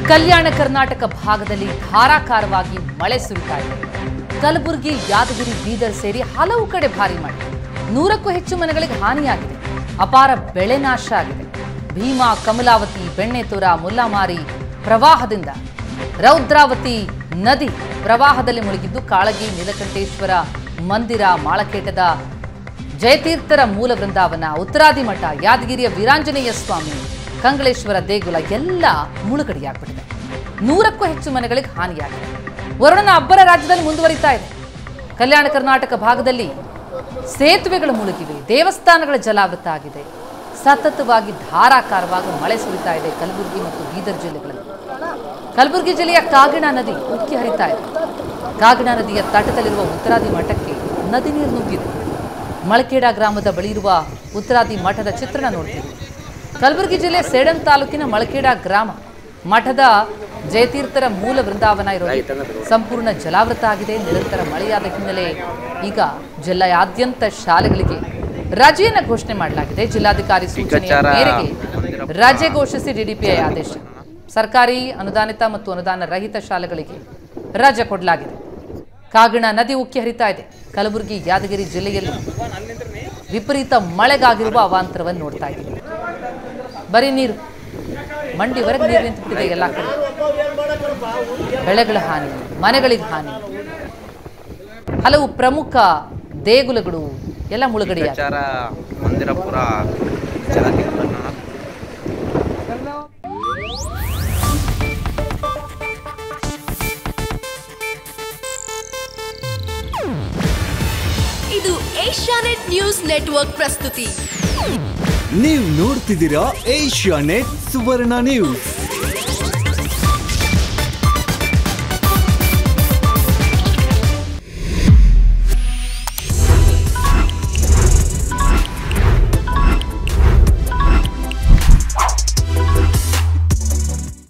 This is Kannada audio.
ಕಲ್ಯಾಣ ಕರ್ನಾಟಕ ಭಾಗದಲ್ಲಿ ಧಾರಾಕಾರವಾಗಿ ಮಳೆ ಸುರಿತಾ ಇದೆ ಕಲಬುರಗಿ ಯಾದಗಿರಿ ಬೀದರ್ ಸೇರಿ ಹಲವು ಕಡೆ ಭಾರಿ ಮಳೆ ನೂರಕ್ಕೂ ಹೆಚ್ಚು ಮನೆಗಳಿಗೆ ಹಾನಿಯಾಗಿದೆ ಅಪಾರ ಬೆಳೆ ನಾಶ ಆಗಿದೆ ಭೀಮಾ ಕಮಲಾವತಿ ಬೆಣ್ಣೆತುರ ಮುಲ್ಲಾಮಾರಿ ಪ್ರವಾಹದಿಂದ ರೌದ್ರಾವತಿ ನದಿ ಪ್ರವಾಹದಲ್ಲಿ ಮುಳುಗಿದ್ದು ಕಾಳಗಿ ನೀಲಕಂಠೇಶ್ವರ ಮಂದಿರ ಮಾಳಕೇಟದ ಜಯತೀರ್ಥರ ಮೂಲ ಬೃಂದಾವನ ಉತ್ತರಾದಿ ಮಠ ಯಾದಗಿರಿಯ ವೀರಾಂಜನೇಯ ಸ್ವಾಮಿ ಕಂಗಳೇಶ್ವರ ದೇಗುಲ ಎಲ್ಲ ಮುಳುಗಡೆಯಾಗ್ಬಿಟ್ಟಿದೆ ನೂರಕ್ಕೂ ಹೆಚ್ಚು ಮನೆಗಳಿಗೆ ಹಾನಿಯಾಗಿದೆ ವರುಣನ ಅಬ್ಬರ ರಾಜ್ಯದಲ್ಲಿ ಮುಂದುವರಿತಾ ಇದೆ ಕಲ್ಯಾಣ ಕರ್ನಾಟಕ ಭಾಗದಲ್ಲಿ ಸೇತುವೆಗಳು ಮುಳುಗಿವೆ ದೇವಸ್ಥಾನಗಳ ಜಲಾವೃತ ಆಗಿದೆ ಸತತವಾಗಿ ಧಾರಾಕಾರವಾಗಿ ಮಳೆ ಸುರಿತಾ ಇದೆ ಕಲಬುರಗಿ ಮತ್ತು ಬೀದರ್ ಜಿಲ್ಲೆಗಳಲ್ಲಿ ಕಲಬುರಗಿ ಜಿಲ್ಲೆಯ ಕಾಗಿಣಾ ನದಿ ಉಕ್ಕಿ ಹರಿತಾ ಇದೆ ಕಾಗಿಣಾ ನದಿಯ ತಟದಲ್ಲಿರುವ ಉತ್ತರಾದಿ ಮಠಕ್ಕೆ ನದಿ ನೀರು ನುಗ್ಗಿದೆ ಮಳಕೇಡ ಗ್ರಾಮದ ಬಳಿ ಇರುವ ಉತ್ತರಾದಿ ಮಠದ ಚಿತ್ರಣ ನೋಡ್ತೀವಿ ಕಲಬುರಗಿ ಜಿಲ್ಲೆ ಸೇಡಂ ತಾಲೂಕಿನ ಮಳಕೇಡ ಗ್ರಾಮ ಮಠದ ಜಯತೀರ್ಥರ ಮೂಲ ಬೃಂದಾವನ ಇರೋದು ಸಂಪೂರ್ಣ ಜಲಾವೃತ ಆಗಿದೆ ನಿರಂತರ ಮಳೆಯಾದ ಹಿನ್ನೆಲೆ ಈಗ ಜಿಲ್ಲೆಯಾದ್ಯಂತ ಶಾಲೆಗಳಿಗೆ ರಜೆಯನ್ನು ಘೋಷಣೆ ಮಾಡಲಾಗಿದೆ ಜಿಲ್ಲಾಧಿಕಾರಿ ಸೂಚನೆಯ ಮೇರೆಗೆ ರಜೆ ಘೋಷಿಸಿ ಡಿಡಿಪಿಐ ಆದೇಶ ಸರ್ಕಾರಿ ಅನುದಾನಿತ ಮತ್ತು ಅನುದಾನ ರಹಿತ ಶಾಲೆಗಳಿಗೆ ರಜೆ ಕೊಡಲಾಗಿದೆ ಕಾಗಿಣ ನದಿ ಉಕ್ಕಿ ಹರಿತಾ ಇದೆ ಕಲಬುರಗಿ ಯಾದಗಿರಿ ಜಿಲ್ಲೆಯಲ್ಲಿ ವಿಪರೀತ ಮಳೆಗಾಗಿರುವ ಅವಾಂತರವನ್ನು ನೋಡ್ತಾ ಇದ್ದೀವಿ ಬರೀ ನೀರು ಮಂಡಿವರೆಗೆ ನೀರು ನಿಂತುಬಿಟ್ಟಿದೆ ಎಲ್ಲ ಕಡೆ ಬೆಳೆಗಳ ಹಾನಿ ಮನೆಗಳಿಗೆ ಹಾನಿ ಹಲವು ಪ್ರಮುಖ ದೇಗುಲಗಳು ಎಲ್ಲ ಮುಳುಗಡೆಯಾಗಿವೆ ವಿಚಾರ ಮಂದಿರ ಪೂರ ಚೆನ್ನಾಗಿತ್ತು ಇದು ಏಷ್ಯಾನೆಟ್ ನ್ಯೂಸ್ ನೆಟ್ವರ್ಕ್ ಪ್ರಸ್ತುತಿ ನೀವು ನೋಡ್ತಿದ್ದೀರಾ ಏಷ್ಯಾ ನೆಟ್ ಸುವರ್ಣ ನ್ಯೂಸ್